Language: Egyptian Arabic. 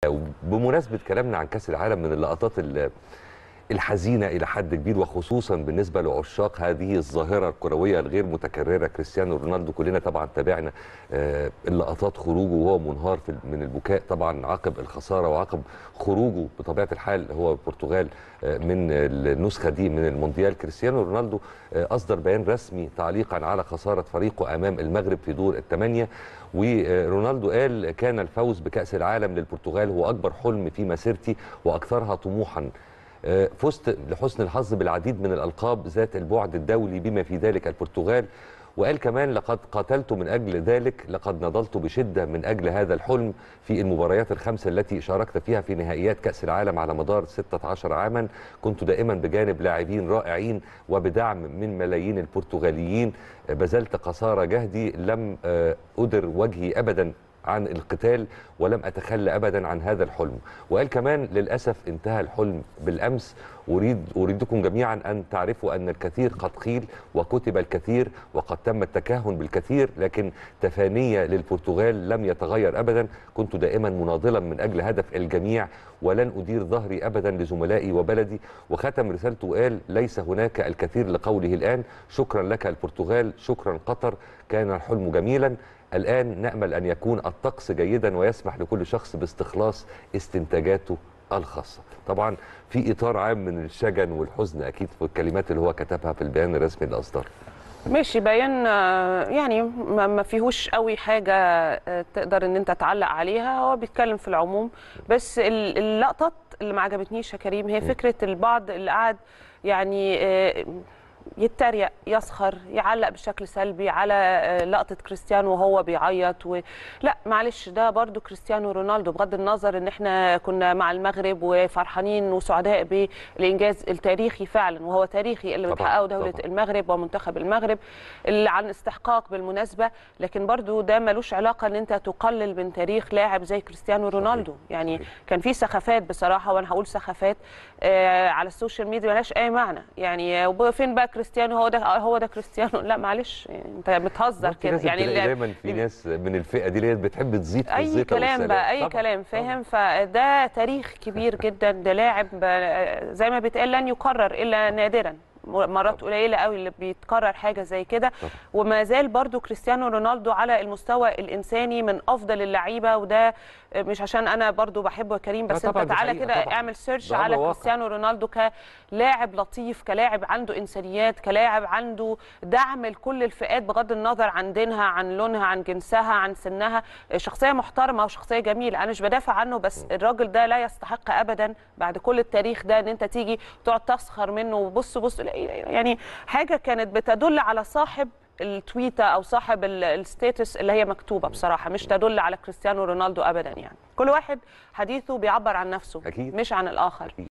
بمناسبة كلامنا عن كأس العالم من اللقطات ال- الحزينة إلى حد كبير وخصوصا بالنسبة لعشاق هذه الظاهرة الكروية الغير متكررة كريستيانو رونالدو كلنا طبعا تابعنا آه، اللقطات خروجه وهو منهار في من البكاء طبعا عقب الخسارة وعقب خروجه بطبيعة الحال هو البرتغال آه، من النسخة دي من المونديال كريستيانو رونالدو آه، أصدر بيان رسمي تعليقا على خسارة فريقه أمام المغرب في دور الثمانية ورونالدو قال كان الفوز بكأس العالم للبرتغال هو أكبر حلم في مسيرتي وأكثرها طموحا آه، فزت لحسن الحظ بالعديد من الألقاب ذات البعد الدولي بما في ذلك البرتغال وقال كمان لقد قاتلت من أجل ذلك لقد نضلت بشدة من أجل هذا الحلم في المباريات الخمسة التي شاركت فيها في نهائيات كأس العالم على مدار 16 عاما كنت دائما بجانب لاعبين رائعين وبدعم من ملايين البرتغاليين آه، بذلت قصارى جهدي لم آه، أدر وجهي أبدا عن القتال ولم أتخلى أبدا عن هذا الحلم وقال كمان للأسف انتهى الحلم بالأمس أريد أريدكم جميعا أن تعرفوا أن الكثير قد قيل وكتب الكثير وقد تم التكهن بالكثير لكن تفانية للبرتغال لم يتغير أبدا كنت دائما مناضلا من أجل هدف الجميع ولن أدير ظهري أبدا لزملائي وبلدي وختم رسالته وقال ليس هناك الكثير لقوله الآن شكرا لك البرتغال شكرا قطر كان الحلم جميلا الآن نأمل أن يكون الطقس جيدا ويسمح لكل شخص باستخلاص استنتاجاته الخاصة طبعا في إطار عام من الشجن والحزن أكيد في الكلمات اللي هو كتبها في البيان الرسمي اللي أصدره ماشي بيان آه، يعني ما ما فيهوش قوي حاجه آه، تقدر ان انت تعلق عليها هو بيتكلم في العموم بس ال- اللقطات اللي ما عجبتنيش يا كريم هي فكره البعض اللي قاعد يعني آه، يتريق يسخر يعلق بشكل سلبي على آه، لقطه كريستيانو وهو بيعيط و... لا معلش ده برضو كريستيانو رونالدو بغض النظر ان احنا كنا مع المغرب وفرحانين وسعداء بالانجاز التاريخي فعلا وهو تاريخي اللي طبعاً، بتحققه دوله طبعاً. المغرب ومنتخب المغرب اللي عن استحقاق بالمناسبه لكن برضو ده ملوش علاقه ان انت تقلل من تاريخ لاعب زي كريستيانو رونالدو يعني صحيح. كان في سخافات بصراحه وانا هقول سخافات آه على السوشيال ميديا ملهاش اي معنى يعني آه، فين بقى كريستيانو هو ده آه، هو ده كريستيانو لا معلش يعني انت بتهزر في كده ناس يعني بتلاقي اللي- دايما في ناس من الفئة دي اللي هي بتحب تزيد في اي الزيطة كلام والسلام. بقى اي طبعاً، كلام طبعاً. فاهم فده تاريخ كبير جدا ده لاعب آه، زي ما بيتقال لن يكرر الا نادرا مرات طبعاً. قليله قوي اللي بيتكرر حاجه زي كده طبعاً. وما زال برضو كريستيانو رونالدو على المستوى الانساني من افضل اللعيبه وده مش عشان انا برضو بحبه يا كريم بس لا طبعاً، انت دي تعالى حقيقة كده طبعاً. اعمل سيرش ده على أمر واقع. كريستيانو رونالدو كلاعب لطيف كلاعب عنده انسانيات كلاعب عنده دعم لكل الفئات بغض النظر عن دينها عن لونها عن جنسها عن سنها شخصيه محترمه وشخصيه جميله انا مش بدافع عنه بس الراجل ده لا يستحق ابدا بعد كل التاريخ ده ان انت تيجي تقعد تسخر منه وبص بص لا، يعني حاجه كانت بتدل على صاحب التويته او صاحب ال- الستاتس اللي هي مكتوبه بصراحه مش تدل على كريستيانو رونالدو ابدا يعني كل واحد حديثه بيعبر عن نفسه أكيد. مش عن الاخر